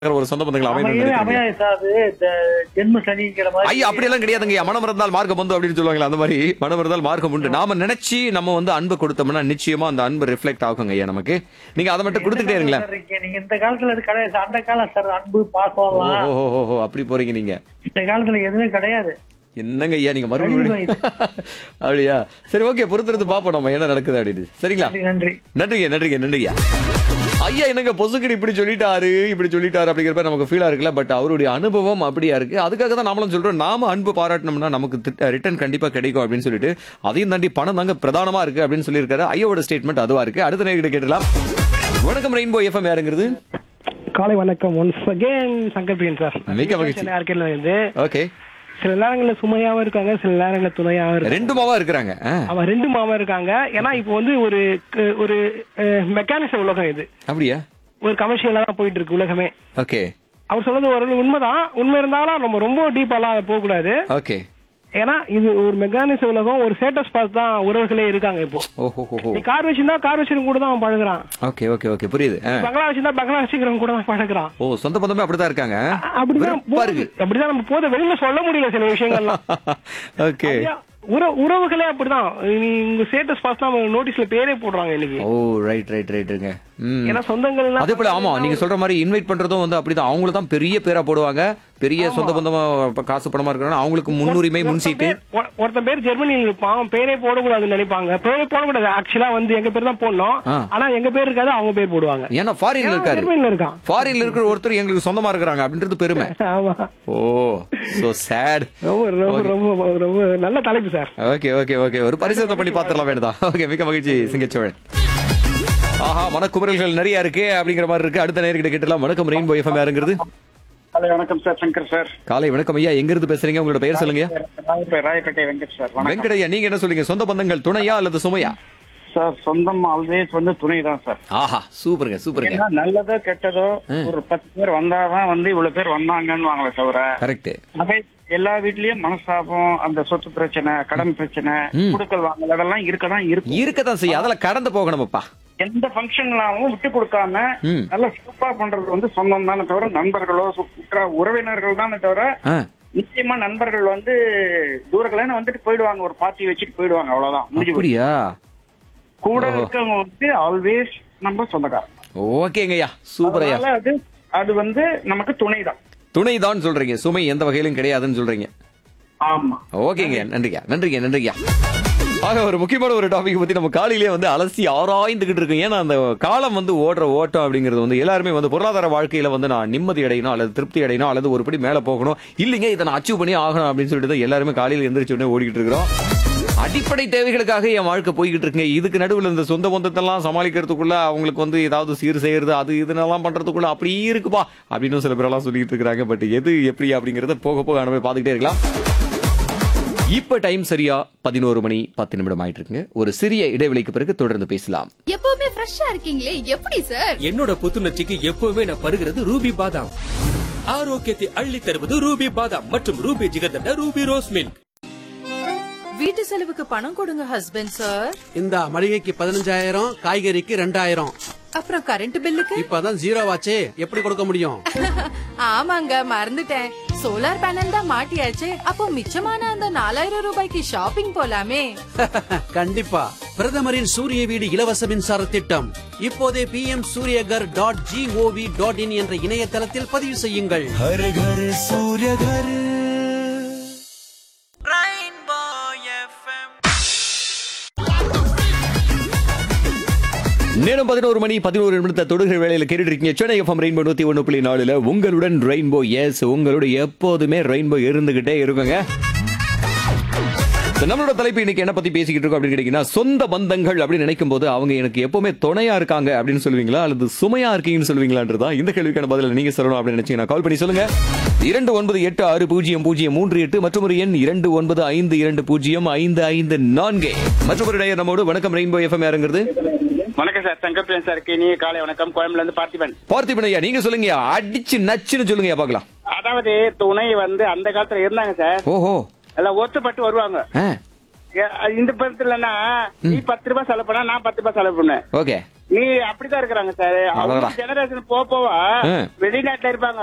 ஒரு சொந்த பந்தங்கள் அமையணும்னு அமையவே நினைக்கிறீங்க அமையாது சார் அது இந்த ஜென்ம சனிங்கிற மாதிரி ஐயா அப்படி எல்லாம் கிடையாதுங்க மனம் இருந்தால் மார்க்கம் வந்து அப்படின்னு சொல்லுவாங்களா அந்த மாதிரி மனம் இருந்தால் மார்க்கம் உண்டு நாம நினைச்சு நம்ம வந்து அன்பு கொடுத்தோம்னா நிச்சயமா அந்த அன்பு ரிஃப்ளெக்ட் ஆகுங்க ஐயா நமக்கு நீங்க அதை மட்டும் கொடுத்துட்டே இருங்களேன் சார் இருக்கீங்க. நீங்க இந்த காலத்துல அது கிடையாது சார். அந்த காலம் சார் அன்பு பாசம் எல்லாம் ஓஹோ ஓஹோ அப்படி போறீங்க நீங்க இந்த காலத்துல எதுவுமே கிடையாது என்னங்க ஐயா நீங்க மறுபடியும் கண்டிப்பா அப்படியா சரி ஓகே பொறுத்திருந்து பாப்போம் நம்ம என்ன நடக்குது அப்படின்னு சரிங்களா நன்றி, நன்றி நன்றிங்க நன்றிங்க நன்றிங்க ஐயா என்னங்க பொசுக்கடி இப்படி சொல்லிட்டாரு இப்படி சொல்லிட்டாரு அப்படிங்கிறப்ப நமக்கு ஃபீலா இருக்குல்ல பட் அவருடைய அனுபவம் அப்படியா இருக்கு அதுக்காக தான் நாமளும் சொல்றோம் நாம அன்பு பாராட்டினோம்னா நமக்கு ரிட்டர்ன் கண்டிப்பா கிடைக்கும் அப்படின்னு சொல்லிட்டு அதையும் தாண்டி பணம் தாங்க பிரதானமா இருக்கு அப்படின்னு சொல்லியிருக்காரு ஐயாவோட ஸ்டேட்மெண்ட் அதுவா இருக்கு அடுத்த நேரம் கேட்டலாம் வணக்கம் ரெயின்போ எஃப்எம் யாருங்கிறது காலை வணக்கம் once again Shankar Priyan sir மிக்க மகிழ்ச்சி. சென்னை ஆர்கேட்ல இருந்து ஓகே சில நேரங்களில் சுமையாவும் இருக்காங்க சில நேரங்களில் துணையாவும் இருக்காங்க ரெண்டு மாவா இருக்கிறாங்க ஆ, அவன் ரெண்டு மாமா இருக்காங்க ஏன்னா இப்போ வந்து ஒரு க- ஒரு மெக்கானிசம் உலகம் இது அப்படியா ஒரு கமர்ஷியலா தான் போயிட்டு இருக்கு உலகமே ஓகே அவர் சொல்றது ஒரு உண்மைதான் உண்மை இருந்தாலும் நம்ம ரொம்ப டீப்பாலாம் அதை போக கூடாது ஓகே ஏன்னா இது ஒரு மெக்கானிசம் உலகம் ஒரு ஸ்டேட்டஸ் பார்த்து தான் உறவுகளே இருக்காங்க இப்போ ஓஹோ ஹோ நீ கார் வச்சிருந்தா கார் வச்சிருக்க கூட தான் அவன் பழகுறான் ஓகே ஓகே ஓகே புரியுது ஆ. பங்களா வச்சிருந்தா பங்களா வச்சுக்கிறவங்க கூட தான் பழகுறான் ஓ சொந்த பந்தமே அப்படிதான் இருக்காங்க அப்படிதான் வெறுப்பா இருக்கு போகுது. அப்படிதான் நம்ம போத வெளியில சொல்ல முடியல சில விஷயங்கள்லாம் ஓகே ஐயா, உற- உறவுகளே அப்படிதான் நீ உங்க ஸ்டேட்டஸ் பார்த்தா நோட்டீஸ்ல பேரே போடுறாங்க இன்னைக்கு ஓ ரைட் ரைட் ரைட்டுங்க ம் ஏன்னா சொந்தங்கள் அதே போல ஆமா நீங்க சொல்ற மாதிரி இன்வைட் பண்றதும் வந்து அப்படிதான் அவங்கள தான் பெரிய பேரா போடுவாங்க பெரிய சொந்த பந்தமா இப்ப காசு பணமா இருக்கிறாங்க அவங்களுக்கு முன்னுரிமை முன் சீட்டு ஒருத்தன் பேர் ஜெர்மனியில் இருப்பான் அவன் பேரே போடக்கூடாதுன்னு நினைப்பாங்க பேரே போடக்கூடாது ஆக்சுவலா வந்து எங்க பேர் தான் போடணும் ஆ. ஆனா எங்க பேர் இருக்காது அவங்க பேர் போடுவாங்க ஏன்னா ஃபாரின்ல இருக்காரு ஜெர்மனில இருக்கான் ஃபாரின்ல இருக்கிற ஒருத்தர் எங்களுக்கு சொந்தமா இருக்கிறாங்க அப்படின்றது பெருமை ஆமா ஓ சோ சேட் ரொம்ப ரொம்ப ரொம்ப ரொம்ப நல்ல தலைப்பு சார் ஓகே ஓகே ஓகே ஒரு பரிசோதனை பண்ணி பாத்துடலாம் வேணுதா ஓகே மிக்க மகிழ்ச்சி சிங்கச்சோழன் ஆஹா மனக்குமுறல்கள் நிறைய இருக்கு அப்படிங்கிற மாதிரி இருக்கு அடுத்த நேர்கிட்ட கேட்டலாம் வணக்கம் ரெயின்போ எஃப்எம் யாருங்கிறது ஹலோ வணக்கம் சார் சங்கர் சார் காலை வணக்கம் ஐயா எங்க இருந்து பேசுறீங்க உங்களோட பெயர் சொல்லுங்க ராயப்பே- ராயப்பேட்டை வெங்கட் சார் வணக்கம் வெங்கடையா நீங்க என்ன சொல்றீங்க சொந்த பந்தங்கள் துணையா அல்லது சுமையா சார் சொந்தம் ஆல்வேஸ் வந்து துணை தான் சார் ஆஹா சூப்பருங்க சூப்பருங்க ஏன்னா நல்லதோ கெட்டதோ ஒரு பத்து பேர் வந்தாதான் வந்து இவ்வளவு பேர் வந்தாங்கன்னு வாங்களே தவிர கரெக்ட் அதே எல்லா வீட்லயும் மனஸ்தாபம் அந்த சொத்து பிரச்சனை கடன் பிரச்சனை ம். குடுக்கல் வாங்கல் அதெல்லாம் இருக்கதான் இருக்கும் இருக்கதான் செய்ய அதெல்லாம் கடந்து போகணும்ப்பா எந்த ஃபங்க்ஷன்லாவும் விட்டு கொடுக்காம ம். நல்ல சிறப்பா பண்றது வந்து சொந்தம் தானே தவிர நண்பர்களோ சுற்ற உறவினர்கள் தானே தவிர ஆ, நிச்சயமா நண்பர்கள் வந்து தூரக்கலன்னு வந்துட்டு போயிடுவாங்க ஒரு பார்ட்டி வச்சுட்டு போயிடுவாங்க அவ்வளவுதான் முடிஞ்சு போச்சு. அப்படியா கூட ஓஹோ. இருக்கவங்க வந்து ஆல்வேஸ் நம்ம சொந்தக்காரன் ஓகேங்க ஐயா சூப்பர் ஐயா அதனால அது அது வந்து நமக்கு துணைதான் துணைதான் சொல்றீங்க சுமை எந்த வகையிலும் கிடையாதுன்னு சொல்றீங்க ஆமா ஓகேங்க நன்றிங்க நன்றிங்க நன்றிங்க ஆக ஒரு முக்கியமான ஒரு டாபிக் பத்தி நம்ம காலையிலேயே வந்து அலசி ஆராய்ந்துகிட்டு இருக்கோம் ஏன்னா அந்த காலம் வந்து ஓடுற ஓட்டம் அப்படிங்கிறது வந்து எல்லாருமே வந்து பொருளாதார வாழ்க்கையில வந்து நான் நிம்மதி அடையணும் அல்லது திருப்தி அடையணும் அல்லது ஒருபடி மேல போகணும் இல்லைங்க இதை நான் அச்சீவ் பண்ணி ஆகணும் அப்படின்னு சொல்லிட்டு தான் எல்லாருமே காலையில எந்திரிச்ச உடனே ஓடிக்கிட்டு இருக்கிறோம் அடிப்படை தேவைகளுக்காக என் வாழ்க்கை போய்கிட்டு இருக்குங்க இதுக்கு நடுவில் இந்த சொந்த பந்தத்தெல்லாம் சமாளிக்கிறதுக்குள்ள அவங்களுக்கு வந்து ஏதாவது சீர் செய்யறது அது இதுன்னெல்லாம் பண்றதுக்குள்ள அப்படி இருக்குப்பா அப்படின்னு சில பேரெல்லாம் சொல்லிட்டு இருக்காங்க பட் எது எப்படி அப்படிங்கறத போக போக நம்ம பார்த்துக்கிட்டே இருக்கலாம் இப்ப டைம் சரியா பதினோரு மணி பத்து நிமிடம் ஆயிட்டு இருக்குங்க ஒரு சிறிய இடைவெளிக்கு பிறகு தொடர்ந்து பேசலாம் எப்பவுமே ஃப்ரெஷ்ஷா இருக்கீங்களே எப்படி சார் என்னோட புத்துணர்ச்சிக்கு எப்பவுமே நான் பருகிறது ரூபி பாதாம் ஆரோக்கியத்தை அள்ளி தருவது ரூபி பாதாம் மற்றும் Ruby jigarthanda Ruby rose milk வீட்டு செலவுக்கு பணம் கொடுங்க ஹஸ்பண்ட் சார் இந்த மளிகைக்கு பதினஞ்சாயிரம் காய்கறிக்கு ரெண்டாயிரம் அப்புறம் கரண்ட் பில்லுக்கு இப்பதான் ஜீரோ ஆச்சே எப்படி கொடுக்க முடியும் ஆமாங்க மறந்துட்டேன் சோலார் பேனல் தான் மாட்டியாச்சு அப்போ மிச்சமான அந்த நாலாயிரம் ரூபாய்க்கு ஷாப்பிங் போலாமே கண்டிப்பா பிரதமரின் சூரிய வீடு இலவச மின்சார திட்டம் இப்போதே P M Suryaghar dot gov dot in என்ற இணையதளத்தில் பதிவு செய்யுங்கள் நேரம் பதினோரு மணி பதினோரு நிமிடத்தை தொடுகிற வேலையில கேட்டுட்டு இருக்கீங்க சென்னை எஃப்எம் ரெயின்போ நூத்தி ஒண்ணு புள்ளி நாலுல உங்களுடன் ரெயின்போ எஸ் உங்களோட எப்போதுமே ரெயின்போ இருந்துகிட்டே இருக்குங்க So, நம்மளோட தலைப்பு இன்னைக்கு என்ன பத்தி பேசிக்கிட்டு இருக்கோம் அப்படின்னு கேட்டீங்கன்னா சொந்த பந்தங்கள் அப்படின்னு நினைக்கும் போது அவங்க எனக்கு எப்பவுமே துணையா இருக்காங்க அப்படின்னு சொல்லுவீங்களா அல்லது சுமையா இருக்கீங்கன்னு சொல்லுவீங்களான்றதான் இந்த கேள்விக்கான பதில நீங்க சொல்லணும் அப்படின்னு நினைச்சீங்கன்னா கால் பண்ணி சொல்லுங்க இரண்டு ஒன்பது எட்டு ஆறு பூஜ்ஜியம் பூஜ்ஜியம் மூன்று எட்டு மற்றும் ஒரு எண் இரண்டு ஒன்பது ஐந்து இரண்டு பூஜ்ஜியம் ஐந்து ஐந்து நான்கு மற்றும் ஒரு நேயர் நம்மோடு வணக்கம் ரெயின்போ எஃப்எம் யாருங்கிறது வணக்கம் சார் சங்கர் சார் இனிய காலை வணக்கம் கோயம்புல இருந்து பார்த்திபன் பார்த்திபன் ஐயா நீங்க சொல்லுங்க அடிச்சு நச்சுன்னு சொல்லுங்க பார்க்கலாம் அதாவது துணை வந்து அந்த காலத்துல இருந்தாங்க சார் ஓஹோ எல்லாம் ஒத்துப்பட்டு வருவாங்க ஆ ஏ, இந்த படத்துலன்னா நீ பத்து ரூபாய் செலவு பண்ணா நான் பத்து ரூபாய் செலவு பண்ணேன் ஓகே நீ அப்படிதான் இருக்கிறாங்க சார் அடடா. ஜெனரேஷன் போக போக ஆ. வெளிநாட்டுல இருப்பாங்க